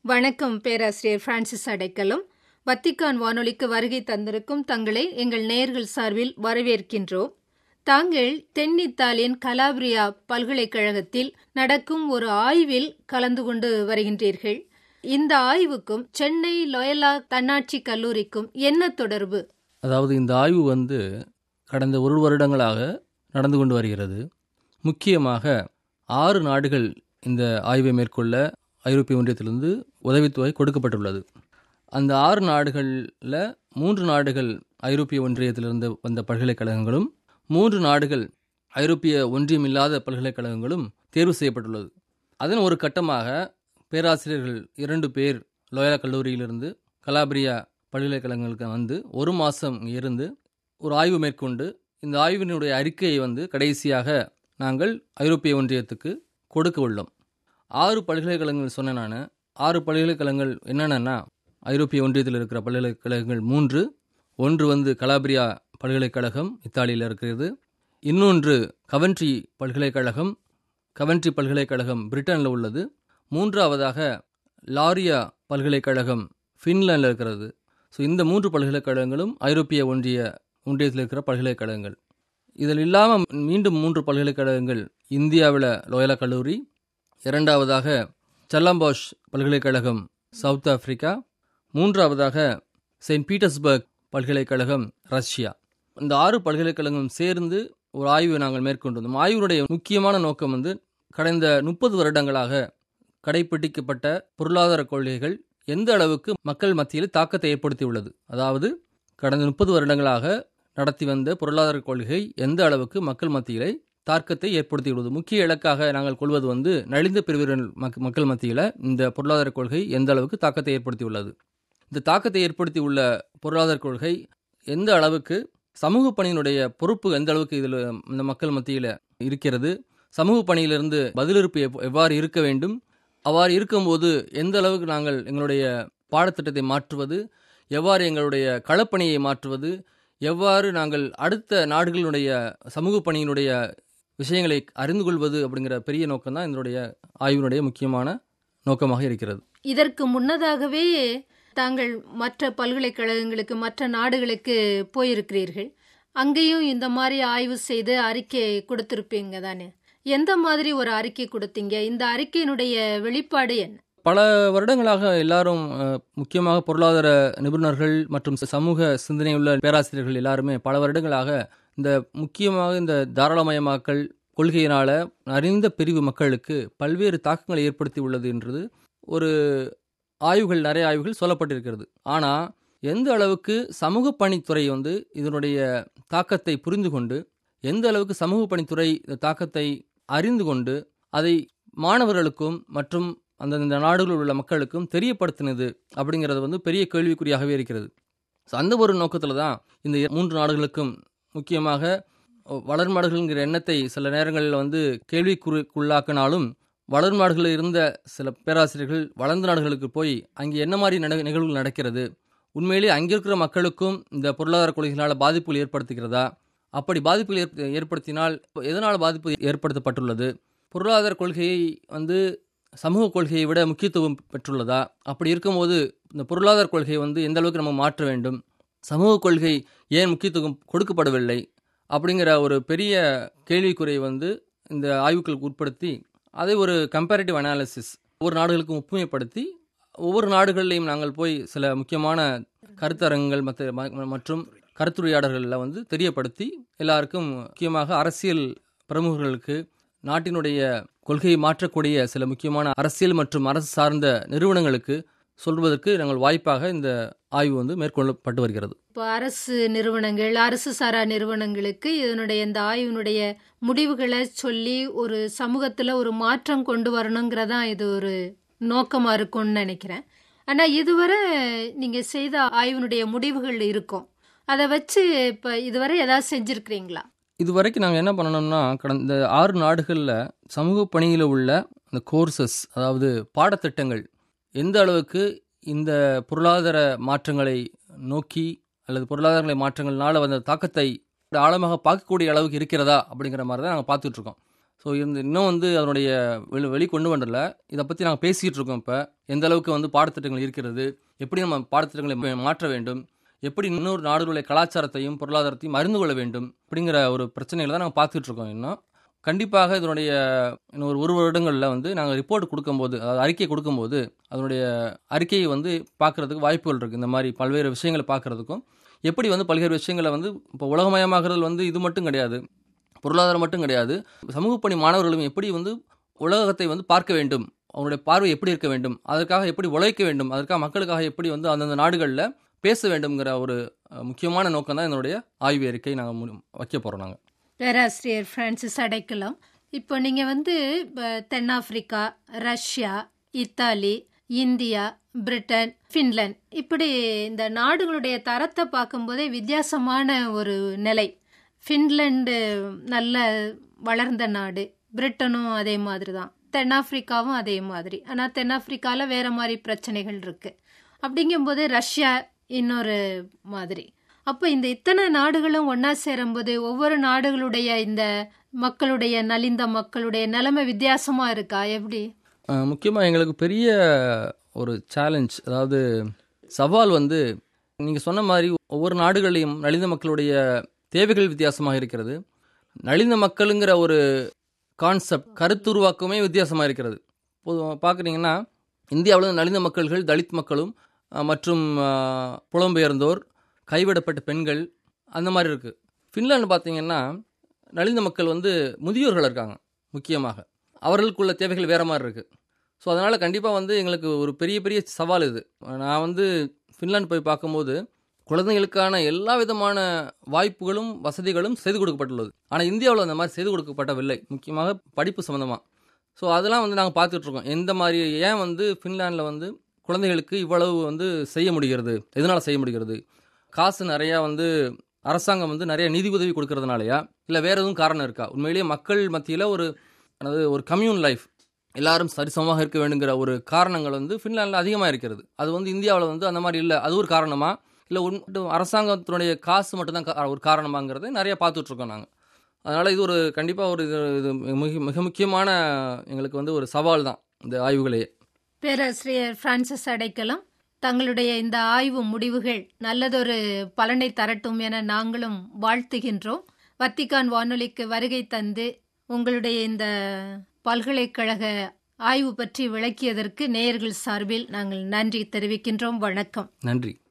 வணக்கம் பேராசிரியர் Francis அடைக்கலும் Vatican வானொலிக்கு வருகை தந்திருக்கும் தங்களை எங்கள் நேயர்கள் சார்பில் வரவேற்கின்றோம் தாங்கள் தென்னித்தாலியன் கலாபிரியா பல்கலைக்கழகத்தில் நடக்கும் ஒரு ஆய்வில் கலந்து கொண்டு வருகின்றீர்கள் இந்த ஆய்வுக்கும் சென்னை லொயலா தன்னாட்சி கல்லூரிக்கும் என்ன தொடர்பு அதாவது இந்த ஆய்வு வந்து கடந்த ஒரு வருடங்களாக நடந்து கொண்டு வருகிறது முக்கியமாக ஆறு நாடுகள் இந்த ஆய்வை மேற்கொள்ள ஐரோப்பிய ஒன்றியத்திலிருந்து உதவித்தொகை கொடுக்கப்பட்டுள்ளது அந்த ஆறு நாடுகளில் மூன்று நாடுகள் ஐரோப்பிய ஒன்றியத்திலிருந்து வந்த பல்கலைக்கழகங்களும் மூன்று நாடுகள் ஐரோப்பிய ஒன்றியம் இல்லாத பல்கலைக்கழகங்களும் தேர்வு செய்யப்பட்டுள்ளது அதன் ஒரு கட்டமாக பேராசிரியர்கள் இரண்டு பேர் லோயலா கல்லூரியிலிருந்து கலாபிரியா பல்கலைக்கழகங்களுக்கு வந்து ஒரு மாதம் இருந்து ஒரு ஆய்வு மேற்கொண்டு இந்த ஆய்வினுடைய அறிக்கையை வந்து கடைசியாக நாங்கள் ஐரோப்பிய ஒன்றியத்துக்கு கொடுக்க உள்ளோம் ஆறு பல்கலைக்கழகங்கள் சொன்ன நான் ஆறு பல்கலைக்கழகங்கள் என்னென்னா ஐரோப்பிய ஒன்றியத்தில் இருக்கிற பல்கலைக்கழகங்கள் மூன்று ஒன்று வந்து கலாபிரியா பல்கலைக்கழகம் இத்தாலியில் இருக்கிறது இன்னொன்று கவன்ட்ரி பல்கலைக்கழகம் கவன்ட்ரி பல்கலைக்கழகம் பிரிட்டனில் உள்ளது மூன்றாவதாக லாரியா பல்கலைக்கழகம் ஃபின்லாண்டில் இருக்கிறது ஸோ இந்த மூன்று பல்கலைக்கழகங்களும் ஐரோப்பிய ஒன்றிய ஒன்றியத்தில் இருக்கிற பல்கலைக்கழகங்கள் இதில் இல்லாமல் மீண்டும் மூன்று பல்கலைக்கழகங்கள் இந்தியாவில் லோயலா கல்லூரி இரண்டாவதாக சல்லாம்பாஷ் பல்கலைக்கழகம் சவுத் ஆப்பிரிக்கா மூன்றாவதாக செயின்ட் பீட்டர்ஸ்பர்க் பல்கலைக்கழகம் ரஷ்யா இந்த ஆறு பல்கலைக்கழகம் சேர்ந்து ஒரு ஆய்வை நாங்கள் மேற்கொண்டிருந்தோம் ஆய்வினுடைய முக்கியமான நோக்கம் வந்து கடந்த முப்பது வருடங்களாக கடைபிடிக்கப்பட்ட பொருளாதார கொள்கைகள் எந்த அளவுக்கு மக்கள் மத்தியில் தாக்கத்தை ஏற்படுத்தியுள்ளது அதாவது கடந்த முப்பது வருடங்களாக நடத்தி வந்த பொருளாதார கொள்கை எந்த அளவுக்கு மக்கள் மத்தியிலே தாக்கத்தை ஏற்படுத்தியுள்ளது முக்கிய இலக்காக நாங்கள் கொள்வது வந்து நலிந்த பிரிவினர் மக்கள் மத்தியில் இந்த பொருளாதார கொள்கை எந்த அளவுக்கு தாக்கத்தை ஏற்படுத்தியுள்ளது இந்த தாக்கத்தை ஏற்படுத்தியுள்ள பொருளாதார கொள்கை எந்த அளவுக்கு சமூக பணியினுடைய பொறுப்பு எந்த அளவுக்கு இதில் இந்த மக்கள் மத்தியில் இருக்கிறது சமூக பணியிலிருந்து பதிலிருப்பு எவ்வாறு இருக்க வேண்டும் அவ்வாறு இருக்கும்போது எந்த அளவுக்கு நாங்கள் எங்களுடைய பாடத்திட்டத்தை மாற்றுவது எவ்வாறு எங்களுடைய களப்பணியை மாற்றுவது எவ்வாறு நாங்கள் அடுத்த நாடுகளுடைய சமூக பணியினுடைய விஷயங்களை அறிந்து கொள்வது அப்படிங்கிற பெரிய நோக்கம் தான் இதனுடைய ஆய்வினுடைய முக்கியமான நோக்கமாக இருக்கிறது இதற்கு முன்னதாகவே தாங்கள் மற்ற பல்கலைக்கழகங்களுக்கு மற்ற நாடுகளுக்கு போயிருக்கிறீர்கள் அங்கேயும் இந்த மாதிரி ஆய்வு செய்து அறிக்கை கொடுத்திருப்பீங்க தானே எந்த மாதிரி ஒரு அறிக்கை கொடுத்தீங்க இந்த அறிக்கையினுடைய வெளிப்பாடு என்ன பல வருடங்களாக எல்லாரும் முக்கியமாக பொருளாதார நிபுணர்கள் மற்றும் சமூக சிந்தனையுள்ள பேராசிரியர்கள் எல்லாருமே பல வருடங்களாக இந்த முக்கியமாக இந்த தாராளமயமாக்கல் கொள்கையினால அறிந்த பிரிவு மக்களுக்கு பல்வேறு தாக்கங்களை ஏற்படுத்தி உள்ளது என்றது ஒரு ஆய்வுகள் நிறைய ஆய்வுகள் சொல்லப்பட்டிருக்கிறது ஆனால் எந்த அளவுக்கு சமூக பணித்துறை வந்து இதனுடைய தாக்கத்தை புரிந்து கொண்டு எந்த அளவுக்கு சமூக பணித்துறை இந்த தாக்கத்தை அறிந்து கொண்டு அதை மாணவர்களுக்கும் மற்றும் அந்தந்த நாடுகளில் உள்ள மக்களுக்கும் தெரியப்படுத்தினது அப்படிங்கிறது வந்து பெரிய கேள்விக்குறியாகவே இருக்கிறது ஸோ அந்த ஒரு நோக்கத்தில் தான் இந்த மூன்று நாடுகளுக்கும் முக்கியமாக வளரும் நாடுகள்ங்கிற எண்ணத்தை சில நேரங்களில் வந்து கேள்விக்குள்ளாக்கினாலும் வளரும் நாடுகளில் இருந்த சில பேராசிரியர்கள் வளர்ந்த நாடுகளுக்கு போய் அங்கே என்ன மாதிரி நட நிகழ்வுகள் நடக்கிறது உண்மையிலே அங்கே இருக்கிற மக்களுக்கும் இந்த பொருளாதார கொள்கைகளால் பாதிப்புகள் ஏற்படுத்துகிறதா அப்படி பாதிப்புகள் ஏற்படுத்தினால் எதனால் பாதிப்பு ஏற்படுத்தப்பட்டுள்ளது பொருளாதார கொள்கையை வந்து சமூக கொள்கையை விட முக்கியத்துவம் பெற்றுள்ளதா அப்படி இருக்கும்போது இந்த பொருளாதார கொள்கையை வந்து எந்த அளவுக்கு நம்ம மாற்ற வேண்டும் சமூக கொள்கை ஏன் முக்கியத்துவம் கொடுக்கப்படவில்லை அப்படிங்கிற ஒரு பெரிய கேள்விக்குறை வந்து இந்த ஆய்வுகளுக்கு உட்படுத்தி அதை ஒரு கம்பேரிட்டிவ் அனாலிசிஸ் ஒவ்வொரு நாடுகளுக்கும் ஒப்புமைப்படுத்தி ஒவ்வொரு நாடுகளிலையும் நாங்கள் போய் சில முக்கியமான கருத்தரங்குகள் மற்ற மற்றும் கருத்துரையாடல்களில் வந்து தெரியப்படுத்தி எல்லாருக்கும் முக்கியமாக அரசியல் பிரமுகர்களுக்கு நாட்டினுடைய கொள்கையை மாற்றக்கூடிய சில முக்கியமான அரசியல் மற்றும் அரசு சார்ந்த நிறுவனங்களுக்கு சொல்வதற்கு நாங்கள் வாய்ப்பாக இந்த ஆய்வு வந்து மேற்கொள்ளப்பட்டு வருகிறது இப்போ அரசு நிறுவனங்கள் அரசு சாரா நிறுவனங்களுக்கு இதனுடைய இந்த ஆய்வினுடைய முடிவுகளை சொல்லி ஒரு சமூகத்துல ஒரு மாற்றம் கொண்டு வரணுங்கிறதா இது ஒரு நோக்கமா இருக்கும்னு நினைக்கிறேன் ஆனா இதுவரை நீங்க செய்த ஆய்வினுடைய முடிவுகள் இருக்கும் அதை வச்சு இப்ப இதுவரை ஏதாவது செஞ்சிருக்கிறீங்களா இது வரைக்கும் நாங்கள் என்ன பண்ணணும்னா கடந்த ஆறு நாடுகளில் சமூக பணியில் உள்ள இந்த கோர்சஸ் அதாவது பாடத்திட்டங்கள் எந்த அளவுக்கு இந்த பொருளாதார மாற்றங்களை நோக்கி அல்லது பொருளாதார மாற்றங்கள்னால வந்த தாக்கத்தை ஆழமாக பார்க்கக்கூடிய அளவுக்கு இருக்கிறதா அப்படிங்கிற மாதிரி தான் நாங்கள் பார்த்துட்ருக்கோம் ஸோ இந்த இன்னும் வந்து அதனுடைய வெளி வெளி கொண்டு வரல இதை பற்றி நாங்கள் பேசிகிட்டு இருக்கோம் இப்போ எந்த அளவுக்கு வந்து பாடத்திட்டங்கள் இருக்கிறது எப்படி நம்ம பாடத்திட்டங்களை மா- மாற்ற வேண்டும் எப்படி இன்னொரு நாடுகளுடைய கலாச்சாரத்தையும் பொருளாதாரத்தையும் அறிந்து கொள்ள வேண்டும் அப்படிங்கிற ஒரு பிரச்சனைகளை தான் நாங்கள் பார்த்துட்டு இருக்கோம் இன்னும் கண்டிப்பாக இதனுடைய இன்னும் ஒரு ஒரு வருடங்களில் வந்து நாங்கள் ரிப்போர்ட் கொடுக்கும்போது அதாவது அறிக்கை கொடுக்கும்போது அதனுடைய அறிக்கையை வந்து பார்க்கறதுக்கு வாய்ப்புகள் இருக்குது இந்த மாதிரி பல்வேறு விஷயங்களை பார்க்கறதுக்கும் எப்படி வந்து பல்வேறு விஷயங்களை வந்து இப்போ உலகமயமாகிறது வந்து இது மட்டும் கிடையாது பொருளாதாரம் மட்டும் கிடையாது சமூக பணி மாணவர்களும் எப்படி வந்து உலகத்தை வந்து பார்க்க வேண்டும் அவங்களுடைய பார்வை எப்படி இருக்க வேண்டும் அதற்காக எப்படி உழைக்க வேண்டும் அதற்காக மக்களுக்காக எப்படி வந்து அந்தந்த நாடுகளில் பேச வேண்டும்ங்கிற ஒரு அஹ், முக்கியமான நோக்கம் தான் என்னுடைய ஆய்வு அறிக்கை நாங்கள் வைக்க போகிறோம் நாங்கள் பேராசிரியர் பிரான்சிஸ் அடைக்கலாம் இப்போ நீங்கள் வந்து இப்ப தென்னாப்பிரிக்கா Russia Italy India Britain Finland இப்படி இந்த நாடுகளுடைய தரத்தை பார்க்கும்போதே வித்தியாசமான ஒரு நிலை ஃபின்லாந்து நல்ல வளர்ந்த நாடு பிரிட்டனும் அதே மாதிரி தான் தென்னாப்பிரிக்காவும் அதே மாதிரி ஆனால் தென்னாப்பிரிக்காவில் வேற மாதிரி பிரச்சனைகள் இருக்கு அப்படிங்கும்போது ரஷ்யா இன்னொரு மாதிரி அப்போ இந்த இத்தனை நாடுகளும் ஒன்றா சேரும்போது ஒவ்வொரு நாடுகளுடைய இந்த மக்களுடைய நலிந்த மக்களுடைய நிலைமை வித்தியாசமா இருக்கா எப்படி முக்கியமாக எங்களுக்கு பெரிய ஒரு சேலஞ்ச் அதாவது சவால் வந்து நீங்கள் சொன்ன மாதிரி ஒவ்வொரு நாடுகளையும் நலிந்த மக்களுடைய தேவைகள் வித்தியாசமாக இருக்கிறது நலிந்த மக்களுங்கிற ஒரு கான்செப்ட் கருத்துருவாக்கமே வித்தியாசமாக இருக்கிறது பொதுவாக பார்க்குறீங்கன்னா இந்தியாவில் நலிந்த மக்கள்கள் தலித் மக்களும் அஹ், மற்றும் அஹ், புலம்பெயர்ந்தோர் கைவிடப்பட்ட பெண்கள் அந்த மாதிரி இருக்குது ஃபின்லாந்து பார்த்தீங்கன்னா நலிந்த மக்கள் வந்து முதியோர்கள் இருக்காங்க முக்கியமாக அவர்களுக்குள்ள தேவைகள் வேற மாதிரி இருக்குது ஸோ அதனால் கண்டிப்பாக வந்து எங்களுக்கு ஒரு பெரிய பெரிய சவால் இது நான் வந்து ஃபின்லாந்து போய் பார்க்கும்போது குழந்தைகளுக்கான எல்லா விதமான வாய்ப்புகளும் வசதிகளும் செய்து கொடுக்கப்பட்டுள்ளது ஆனால் இந்தியாவில் அந்த மாதிரி செய்து கொடுக்கப்படவில்லை முக்கியமாக படிப்பு சம்மந்தமாக ஸோ அதெல்லாம் வந்து நாங்கள் பார்த்துட்டு இருக்கோம் எந்த மாதிரி ஏன் வந்து ஃபின்லாண்டில் வந்து குழந்தைகளுக்கு இவ்வளவு வந்து செய்ய முடிகிறது எதனால் செய்ய முடிகிறது காசு நிறையா வந்து அரசாங்கம் வந்து நிறைய நிதி உதவி கொடுக்கறதுனாலயா இல்லை வேற எதுவும் காரணம் இருக்கா உண்மையிலேயே மக்கள் மத்தியில் ஒரு அதாவது ஒரு கம்யூன் லைஃப் எல்லாரும் சரிசமமாக இருக்க வேண்டுங்கிற ஒரு காரணங்கள் வந்து ஃபின்லாண்டில் அதிகமாக இருக்கிறது அது வந்து இந்தியாவில் வந்து அந்த மாதிரி இல்லை அது ஒரு காரணமா இல்லை உன் அரசாங்கத்தினுடைய காசு மட்டும்தான் கா- ஒரு காரணமாங்கிறதை நிறைய பார்த்துட்டு இருக்கோம் நாங்கள் அதனால் இது ஒரு கண்டிப்பாக ஒரு இது இது மிக மிக முக்கியமான எங்களுக்கு வந்து ஒரு சவால் தான் இந்த ஆய்வுகளையே பேராசிரியர் பிரான்சிஸ் அடைக்கலம் தங்களுடைய இந்த ஆய்வு முடிவுகள் நல்லதொரு பலனை தரட்டும் என நாங்களும் வாழ்த்துகின்றோம் வத்திக்கான் வானொலிக்கு வருகை தந்து உங்களுடைய இந்த பல்கலைக்கழக ஆய்வு பற்றி விளக்கியதற்கு நேயர்கள் சார்பில் நாங்கள் நன்றி தெரிவிக்கின்றோம் வணக்கம் நன்றி